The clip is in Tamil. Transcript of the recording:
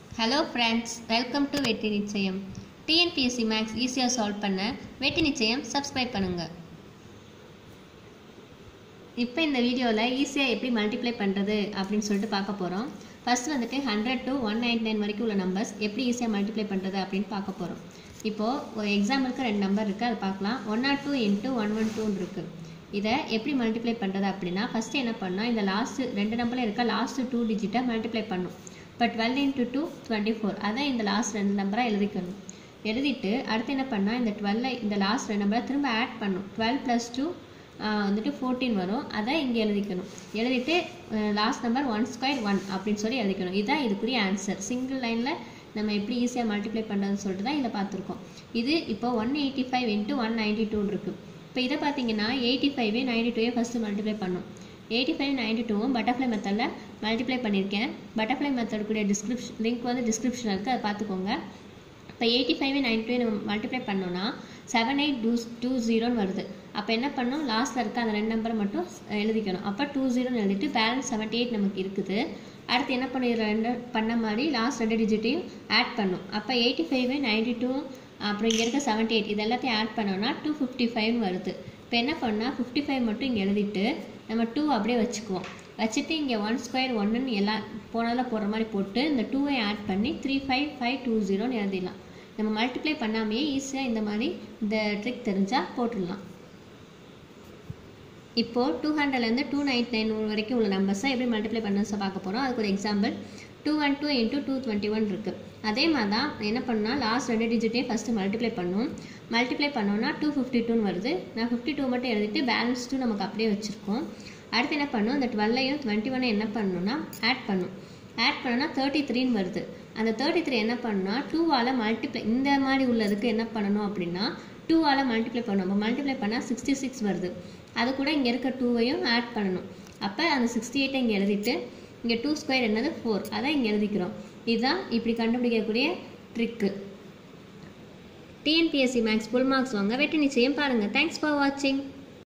ஹலோ ஃப்ரெண்ட்ஸ் வெல்கம் டு வெற்றி நிச்சயம் டிஎன்பிஎஸ்சி மேக்ஸ் ஈஸியாக சால்வ் பண்ண வெற்றி நிச்சயம் சப்ஸ்கிரைப் பண்ணுங்கள் இப்போ இந்த வீடியோவில் ஈஸியாக எப்படி மல்டிப்ளை பண்ணுறது அப்படின்னு சொல்லிட்டு பார்க்க போகிறோம் ஃபர்ஸ்ட் வந்துட்டு hundred to one ninety nine வரைக்கும் உள்ள நம்பர்ஸ் எப்படி ஈஸியாக மல்டிப்ளை பண்ணுறது அப்படின்னு பார்க்க போகிறோம் இப்போது ஒரு எக்ஸாம்பிளுக்கு ரெண்டு நம்பர் இருக்குது அதை பார்க்கலாம் one nought two into one one டூன்னு இருக்குது இதை எப்படி மல்டிப்ளை பண்ணுறது அப்படின்னா ஃபஸ்ட்டு என்ன பண்ணால் இந்த லாஸ்ட்டு ரெண்டு நம்பரில் இருக்க லாஸ்ட்டு டூ டிஜிட்டை மல்டிப்ளை பண்ணும் இப்போ twelve into two twenty four அதான் இந்த லாஸ்ட் ரெண்டு நம்பராக எழுதிக்கணும் எழுதிட்டு அடுத்து என்ன பண்ணால் இந்த டுவெல்லை இந்த லாஸ்ட் ரெண்டு நம்பரை திரும்ப ஆட் பண்ணும் டுவெல் ப்ளஸ் டூ வந்துட்டு ஃபோர்டீன் வரும் அதை இங்கே எழுதிக்கணும் எழுதிட்டு last number one square one அப்படின்னு சொல்லி எழுதிக்கணும் இதுதான் இதுக்குரிய ஆன்சர் சிங்கிள் லைனில் நம்ம எப்படி ஈஸியாக மல்டிப்ளை பண்ணுறதுன்னு சொல்லிட்டு தான் இதை பார்த்துருக்கோம் இது இப்போ one eighty five into one ninety டூன்னு இருக்குது இப்போ இதை பார்த்தீங்கன்னா எயிட்டி ஃபைவே நைன்டி டூவே ஃபஸ்ட்டு மல்டிப்ளை பண்ணும் எயிட்டி ஃபைவ் நைன்டி டூவும் பட்டர்ஃப்ளை மெத்தடில் மல்டிப்ளை பண்ணியிருக்கேன் பட்டர்ஃப்ளை மெத்தடுக்குரிய டிஸ்கிரிப்ஷன் லிங்க் வந்து டிஸ்கிரிப்ஷனில் இருக்குது அதை பார்த்துக்கோங்க இப்போ எயிட்டி ஃபைவ் நைன்டி டூ நம்ம மல்டிப்ளை பண்ணோன்னா செவன் எயிட் டூ டூ ஜீரோன்னு வருது அப்போ என்ன பண்ணணும் லாஸ்ட்டில் இருக்க அந்த ரெண்டு நம்பரை மட்டும் எழுதிக்கணும் அப்போ டூ ஜீரோன்னு எழுதிட்டு பேலன்ஸ் செவன்ட்டி எயிட் நமக்கு இருக்குது அடுத்து என்ன பண்ணி ரெண்டு பண்ண மாதிரி லாஸ்ட் ரெண்டு டிஜிட்டையும் ஆட் பண்ணும் அப்போ எயிட்டி ஃபைவ் நைன்டி டூ அப்புறம் இங்கே இருக்க செவன்ட்டி எயிட் இது எல்லாத்தையும் ஆட் பண்ணோன்னா டூ ஃபிஃப்டி ஃபைவ்னு வருது இப்போ என்ன பண்ணால் ஃபிஃப்டி ஃபைவ் மட்டும் இங்கே எழுதிட்டு நம்ம டூ அப்படியே வச்சுக்குவோம் வச்சுட்டு இங்கே ஒன் ஸ்கொயர் ஒன்றுன்னு எல்லாம் போனதில் போடுற மாதிரி போட்டு இந்த டூவை ஆட் பண்ணி த்ரீ ஃபைவ் ஃபைவ் டூ ஜீரோன்னு எழுதிடலாம் நம்ம மல்டிப்ளை பண்ணாமையே ஈஸியாக இந்த மாதிரி இந்த ட்ரிக் தெரிஞ்சால் போட்டுடலாம் இப்போது டூ ஹண்ட்ரட்லேருந்து டூ நைன்டி நைன் வரைக்கும் உள்ள நம்பர்ஸை எப்படி மல்டிப்ளை பண்ண பார்க்க போகிறோம் அதுக்கு ஒரு example two one two into two twenty one இருக்குது அதே மாதிரி தான் என்ன பண்ணால் லாஸ்ட் ரெண்டு டிஜிட்டையும் ஃபஸ்ட்டு மல்டிப்ளை பண்ணும் மல்டிப்ளை பண்ணோன்னா டூ ஃபிஃப்டி டூன்னு வருது நான் ஃபிஃப்டி டூ மட்டும் எழுதிட்டு பேலன்ஸ் டூ நமக்கு அப்படியே வச்சுருக்கோம் அடுத்து என்ன பண்ணும் இந்த டுவெல்லையும் டுவெண்ட்டி ஒன்னை என்ன பண்ணணும்னா ஆட் பண்ணும் ஆட் பண்ணோன்னா தேர்ட்டி த்ரீன்னு வருது அந்த தேர்ட்டி த்ரீ என்ன பண்ணணும்னா டூவால் மல்டிப்ளை இந்த மாதிரி உள்ளதுக்கு என்ன பண்ணணும் அப்படின்னா டூவால் மல்டிப்ளை பண்ணணும் அப்போ மல்டிப்ளை பண்ணால் சிக்ஸ்டி சிக்ஸ் வருது அது கூட இங்கே இருக்க டூவையும் ஆட் பண்ணணும் அப்போ அந்த சிக்ஸ்டி எயிட்டை இங்கே எழுதிட்டு இங்கே டூ ஸ்கொயர் என்னது ஃபோர் அதை இங்கே எழுதிக்கிறோம் இதுதான் இப்படி கண்டுபிடிக்கக்கூடிய trick TNPSC maths full marks வாங்க வெற்றி நிச்சயம் பாருங்கள் தேங்க்ஸ் ஃபார் வாட்சிங்